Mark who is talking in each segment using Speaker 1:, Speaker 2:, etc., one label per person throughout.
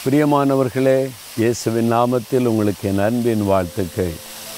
Speaker 1: பிரியமானவர்களே இயேசுவின் நாமத்தில் உங்களுக்கு என் அன்பின் வாழ்த்துக்கள்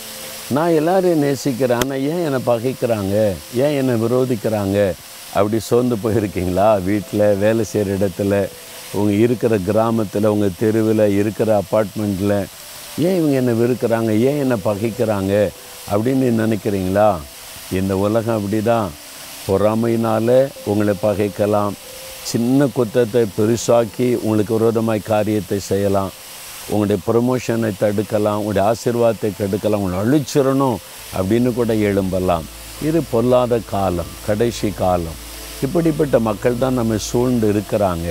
Speaker 1: நான் எல்லாரையும் நேசிக்கிறேன் ஆனால் ஏன் என்னை பகைக்கிறாங்க ஏன் என்னை விரோதிக்கிறாங்க அப்படி சோர்ந்து போயிருக்கீங்களா வீட்டில் வேலை செய்கிற இடத்துல உங்கள் இருக்கிற கிராமத்தில் உங்கள் தெருவில் இருக்கிற அப்பார்ட்மெண்ட்டில் ஏன் இவங்க என்னை வெறுக்கிறாங்க ஏன் என்னை பகைக்கிறாங்க அப்படின்னு நினைக்கிறீங்களா இந்த உலகம் அப்படி தான் பொறாமையினால் உங்களை பகைக்கலாம் சின்ன குற்றத்தை பெருசாக்கி உங்களுக்கு விரோதமாய் காரியத்தை செய்யலாம் உங்களுடைய ப்ரொமோஷனை தடுக்கலாம் உங்களுடைய ஆசீர்வாதத்தை கெடுக்கலாம் உங்களை அழிச்சிடணும் அப்படின்னு கூட எழும்பலாம் இது பொல்லாத காலம் கடைசி காலம் இப்படிப்பட்ட மக்கள் தான் நம்ம சூழ்ந்து இருக்கிறாங்க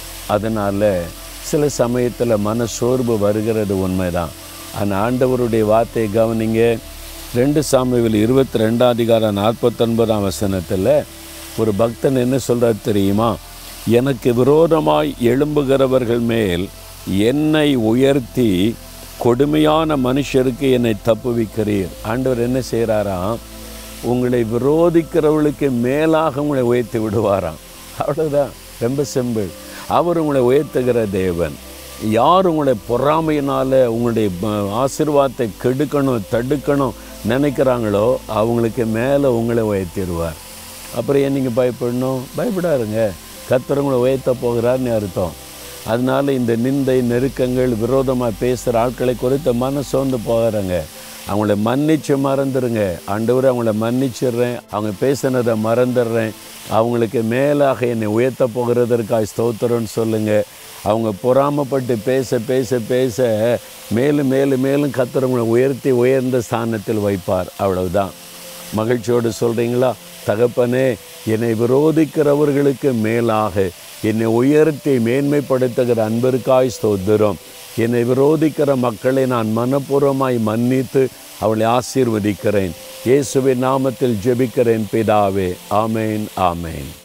Speaker 1: அதனால் சில சமயத்தில் மன சோர்வு வருகிறது உண்மைதான் ஆனால் ஆண்டவருடைய வார்த்தையை கவனிங்க ரெண்டு சாமியில் இருபத்தி ரெண்டாம் அதிகாரம் நாற்பத்தொன்பதாம் வசனத்தில் ஒரு பக்தன் என்ன சொல்கிறார் தெரியுமா எனக்கு விரோதமாய் எழும்புகிறவர்கள் மேல் என்னை உயர்த்தி கொடுமையான மனுஷருக்கு என்னை தப்புவிக்கிறீர் ஆண்டவர் என்ன செய்கிறாராம் உங்களை விரோதிக்கிறவர்களுக்கு மேலாக உங்களை உயர்த்தி விடுவாராம் அவ்வளோதான் ரொம்ப சிம்பிள் அவர் உங்களை உயர்த்துகிற தேவன் யார் உங்களை பொறாமையினால் உங்களுடைய ப- ஆசீர்வாதத்தை கெடுக்கணும் தடுக்கணும் நினைக்கிறாங்களோ அவங்களுக்கு மேலே உங்களை உயர்த்திடுவார் அப்புறம் ஏன் நீங்கள் பயப்படணும் பயப்படாருங்க கர்த்தர் உங்களை உயர்த்த போகிறார்னு அர்த்தம் அதனால இந்த நிந்தை நெருக்கங்கள் விரோதமாக பேசுகிற ஆட்களை குறித்து மனசோர்ந்து போகிறாங்க அவங்கள மன்னிச்சு மறந்துடுங்க ஆண்டவரை அவங்கள மன்னிச்சிடுறேன் அவங்க பேசினதை மறந்துடுறேன் அவங்களுக்கு மேலாக என்னை உயர்த்த போகிறதற்காக ஸ்தோத்திரம்னு சொல்லுங்கள் அவங்க பொறாமப்பட்டு பேச பேச பேச மேலும் மேலும் மேலும் கர்த்தர் உயர்த்தி உயர்ந்த ஸ்தானத்தில் வைப்பார் அவ்வளவுதான் மகிழ்ச்சியோடு சொல்கிறீங்களா தகப்பனே என்னை விரோதிக்கிறவர்களுக்கு மேலாக என்னை உயர்த்தி மேன்மைப்படுத்துகிற அன்பிற்காய் ஸ்தோத்திரம் என்னை விரோதிக்கிற மக்களை நான் மனப்பூர்வமாய் மன்னித்து அவளை ஆசீர்வதிக்கிறேன் இயேசுவின் நாமத்தில் ஜெபிக்கிறேன் பிதாவே ஆமேன் ஆமேன்